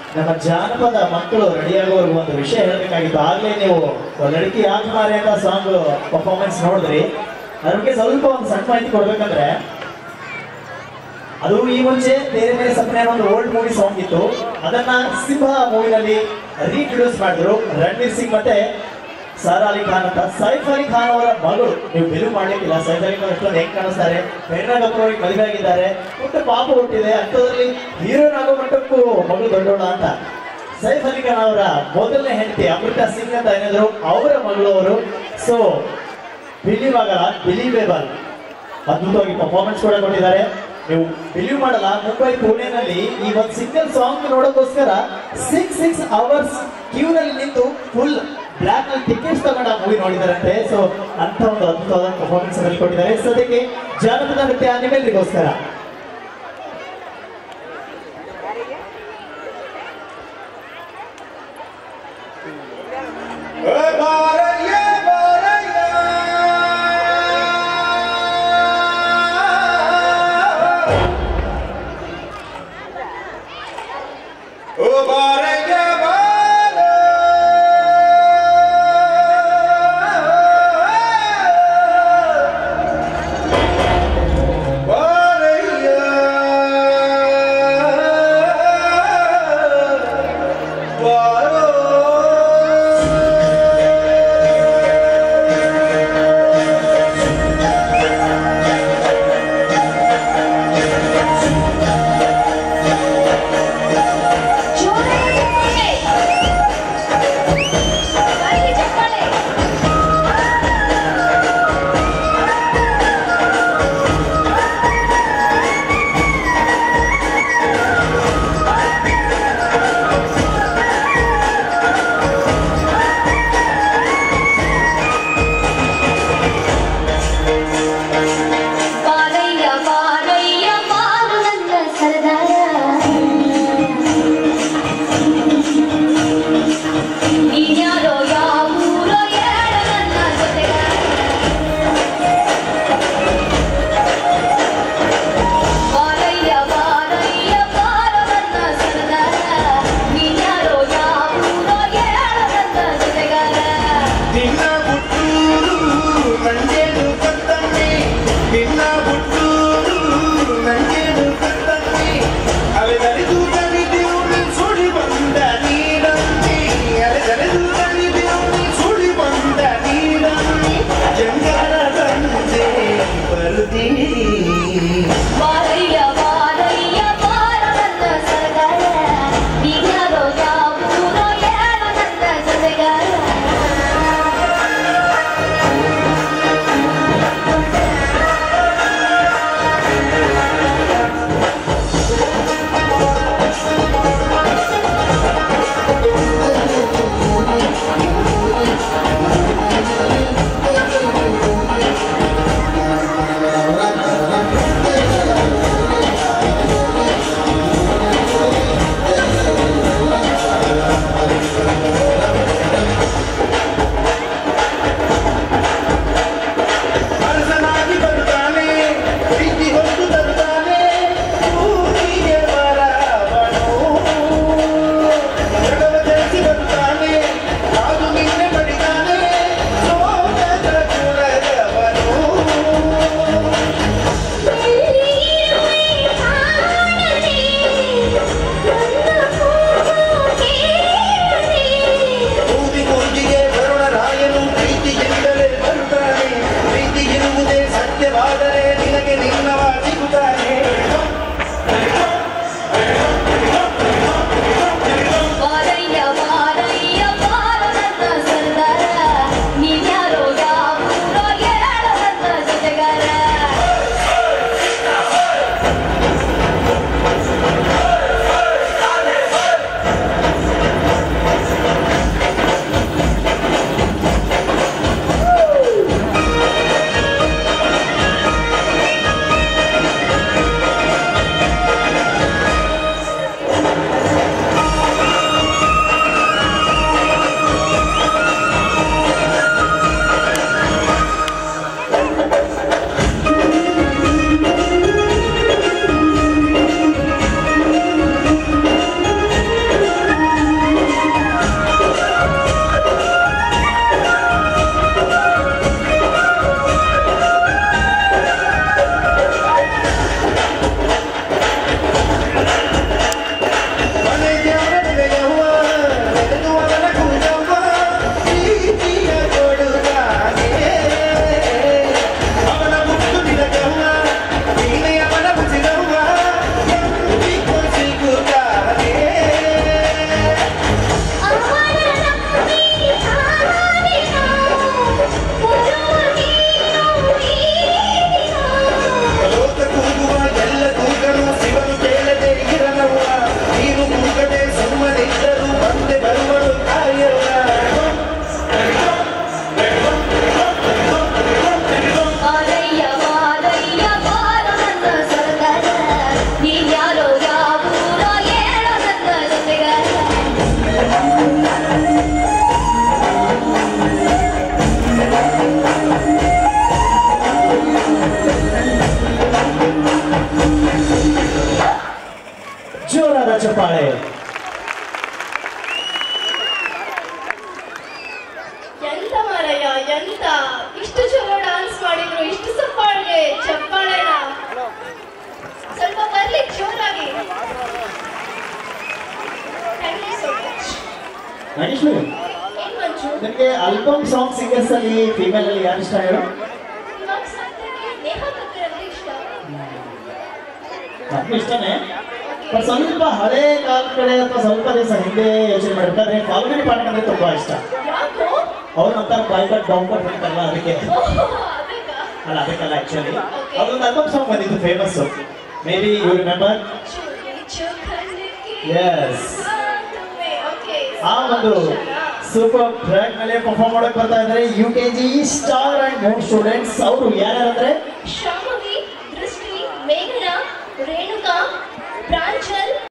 ನಮ್ಮ ಜಾನಪದ ಮಕ್ಕಳು ರೆಡಿಯಾಗೋರ್ಗು ಒಂದು ವಿಷಯ ಹೇಳಬೇಕಾಗಿತ್ತು ಆಗ್ಲೇ ನೀವು ಲಡಕಿ ಯಾಕೆ ಮಾರಿ ಅಂತ ಸಾಂಗ್ ಪರ್ಫಾರ್ಮೆನ್ಸ್ ನೋಡಿದ್ರಿ ಅದ್ರ ಬಗ್ಗೆ ಸ್ವಲ್ಪ ಒಂದು ಸಣ್ಣ ಮಾಹಿತಿ ಕೊಡ್ಬೇಕಂದ್ರೆ ಅದು ಈ ಮುಂಚೆ ಬೇರೆ ಬೇರೆ ಸಪ್ನೆ ಒಂದು ಓಲ್ಡ್ ಮೂವಿ ಸಾಂಗ್ ಇತ್ತು ಅದನ್ನ ಸಿಂಹ ಮೂವಿನಲ್ಲಿ ರೀಪ್ರೊಡ್ಯೂಸ್ ಮಾಡಿದ್ರು ರಣವೀರ್ ಸಿಂಗ್ ಮತ್ತೆ ಸಾರಾ ಅಲಿ ಖಾನ್ ಅಂತ ಸೈಫ್ ಅಲಿ ಖಾನ್ ಅವರ ಮಗಳು ನೀವು ಬಿಲು ಮಾಡ್ಲಿಕ್ಕಿಲ್ಲ ಸೈಫ್ ಅಲಿ ಖಾನ್ ಎಷ್ಟೊಂದು ಹೆಂಗ್ ಕಾಣಿಸ್ತಾರೆ ಪ್ರೇರಣಾ ಕಪೂರ್ ಅವ್ರಿಗೆ ಮದುವೆ ಆಗಿದ್ದಾರೆ ಪುಟ್ಟ ಪಾಪ ಹುಟ್ಟಿದೆ ಅಂಥದ್ರಲ್ಲಿ ಹೀರೋಯಿನ್ ಆಗೋ ಮಟ್ಟಕ್ಕೂ ಮಗಳು ದೊಡ್ಡೋಳ ಅಂತ ಸೈಫ್ ಅಲಿ ಖಾನ್ ಅವರ ಮೊದಲನೇ ಹೆಂಡತಿ ಅಮೃತ ಸಿಂಗ್ ಅಂತ ಏನಿದ್ರು ಅವರ ಮಗಳು ಅವರು ಸೊ ಬಿಲೀವ್ ಆಗಲ್ಲ ಬಿಲೀವೇಬಲ್ ಅದ್ಭುತವಾಗಿ ಪರ್ಫಾರ್ಮೆನ್ಸ್ ಕೂಡ ಕೊಟ್ಟಿದ್ದಾರೆ ನೀವು ಬಿಲೀವ್ ಮಾಡಲ್ಲ ಮುಂಬೈ ಪುಣೆನಲ್ಲಿ ಈ ಒಂದು ಸಿಂಗಲ್ ಸಾಂಗ್ ನೋಡೋಕ್ಕೋಸ್ಕರ ಸಿಕ್ಸ್ ಸಿಕ್ಸ್ ಅವರ್ಸ್ ಕ್ಯೂ ನಲ್ಲಿ ನಿಂತು ಫುಲ್ ಬ್ಲಾಕ್ ನಲ್ಲಿ ಟಿಕೆಟ್ಸ್ ತಗೊಂಡು ಆ ಮೂವಿ ನೋಡಿದಾರಂತೆ ಸೊ ಅಂತ ಒಂದು ಅದ್ಭುತವಾದ ಪರ್ಫಾರ್ಮೆನ್ಸ್ ಅಲ್ಲಿ ಕೊಟ್ಟಿದ್ದಾರೆ ಸದ್ಯಕ್ಕೆ ಜಾನಪದ ನೃತ್ಯ ನಿಮ್ಮೆಲ್ಲರಿಗೋಸ್ಕರ Johnny! ನಾಗೇಶ್ವರಿ ಏನ್ ಮಂಜು ನಿಮಗೆ ಆಲ್ಬಮ್ ಸಾಂಗ್ ಸಿಂಗರ್ಸ್ ಅಲ್ಲಿ ಫೀಮೇಲ್ ಅಲ್ಲಿ ಯಾರು ಇಷ್ಟ ಹೇಳು ಇವಾಗ ಸದ್ಯಕ್ಕೆ ನೇಹಾ ಕಕ್ಕರ್ ಅಂದ್ರೆ ಇಷ್ಟ ನಮ್ಗೂ ಇಷ್ಟನೇ ಬಟ್ ಸ್ವಲ್ಪ ಹಳೆ ಕಾಲ ಕಡೆ ಅಥವಾ ಸ್ವಲ್ಪ ದಿವಸ ಹಿಂದೆ ಯೋಚನೆ ಮಾಡ್ಬೇಕಾದ್ರೆ ಫಾಲ್ಗುನಿ ಪಾಠ ಅಂದ್ರೆ ತುಂಬಾ ಇಷ್ಟ ಯಾಕೋ ಅವ್ರು ಅಂತಾರೆ ಬಾಯ್ಕಟ್ ಬಾಂಬರ್ ಅಂತಾರಲ್ಲ ಅದಕ್ಕೆ ಓಹ್, ಅದಕ್ಕಾ? ಅಲ್ಲ ಅದಕ್ಕಲ್ಲ ಆಕ್ಚುಲಿ ಅದೊಂದು ಆಲ್ಬಮ್ ಸಾಂಗ್ ಬಂದಿತ್ತು famous may be you remember ಚೂರಿ ಚುಕ್ಕಲಿಕ್ಕೆ Yes. ಸಾಧುವೆ. Okay. ಆ ಒಂದು ಸೂಪರ್ ಟ್ರ್ಯಾಕ್ ಮೇಲೆ ಪರ್ಫಾರ್ಮ್ ಮಾಡಕ್ ಬರ್ತಾ ಇದ್ದಾರೆ U K G star and moon students ಅವರು ಯಾರ್ಯಾರಂದ್ರೆ ಶಾ